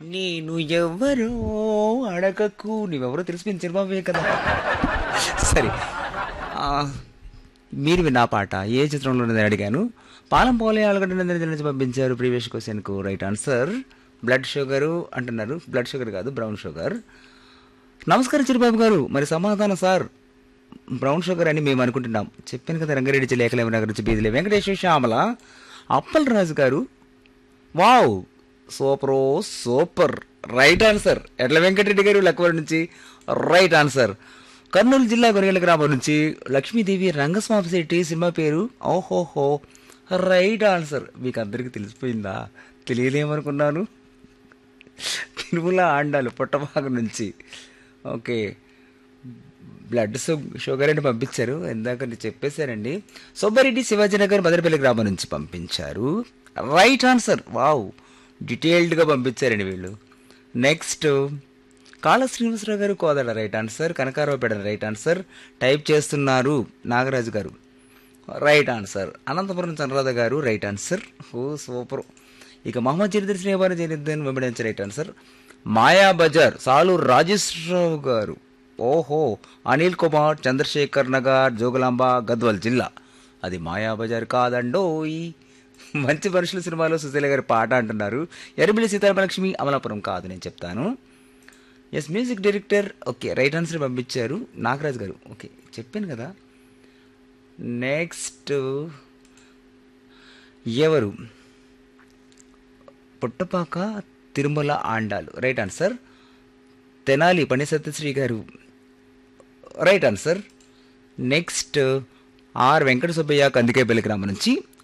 నేను ఎవరో అడగకు నువ్వెవరో తెలిసిపోయింది చిరుబాబే కదా సరే ఆ, మీరు విన్న ఆ పాట ఏ చిత్రంలో ఉన్నది అడిగాను పాలం పోలే ఆలుగడ్డ నందిని నుంచి పంపించారు ప్రీవియస్ క్వశ్చన్కు రైట్ ఆన్సర్ బ్లడ్ షుగరు అంటున్నారు బ్లడ్ షుగర్ కాదు బ్రౌన్ షుగర్ నమస్కారం చిరుబాబు గారు మరి సమాధానం సార్ బ్రౌన్ షుగర్ అని మేము అనుకుంటున్నాం చెప్పాను కదా రంగారెడ్డి జిల్లా ఏకలేమ నగర్ నుంచి బీదిలే వెంకటేశ్వర శ్యామల అప్పల్ రాజు గారు wow super super right answer Edla Venkatareddy గారు లక్వర్ నుంచి రైట్ ఆన్సర్ కర్నూలు జిల్లా గొరిగల గ్రామం నుంచి లక్ష్మీదేవి రంగస్వామి శెట్టి సినిమా పేరు ఓహోహో రైట్ ఆన్సర్ మీకు అందరికీ తెలిసిపోయిందా తెలియదేమనుకున్నాను తిరుమల ఆండాలు పుట్టభాగం నుంచి ఓకే బ్లడ్ షు- షుగర్ అని పంపించారు ఇందాక నేను చెప్పేశారండి సుబ్బారెడ్డి శివాజీనగర్ మదనపల్లి గ్రామం నుంచి పంపించారు రైట్ ఆన్సర్ వావ్ డీటెయిల్డ్గా పంపించారండి వీళ్ళు నెక్స్ట్ కాళ శ్రీనివాసరావు గారు కోదాడ రైట్ ఆన్సర్ కనకారావు పెడ రైట్ ఆన్సర్ టైప్ చేస్తున్నారు నాగరాజు గారు రైట్ ఆన్సర్ అనంతపురం చంద్రరాధ గారు రైట్ ఆన్సర్ ఓ సూపర్ ఇక మహమ్మద్ చరిత్ర శ్రీవారి జనిద్దని వెంబడించే రైట్ ఆన్సర్ మాయా బజార్ సాలు రాజేశ్వరరావు గారు ఓహో అనిల్ కుమార్ చంద్రశేఖర్ నగర్ జోగులాంబ గద్వాల్ జిల్లా అది మాయా బజార్ కాదండోయ్ మంచి మనుషుల సినిమాలో సుశీల గారి పాట అంటున్నారు ఎర్రమిల్లి సీతారామలక్ష్మి అమలాపురం కాదు నేను చెప్తాను yes music director okay right answer పంపించారు నాగరాజ్ గారు ఓకే చెప్పాను కదా నెక్స్ట్ ఎవరు పుట్టపాక తిరుమల ఆండాలు రైట్ ఆన్సర్ తెనాలి పని సత్యశ్రీ గారు right answer next R Venkata Subbaiah Kandikepalli గ్రామం నుంచి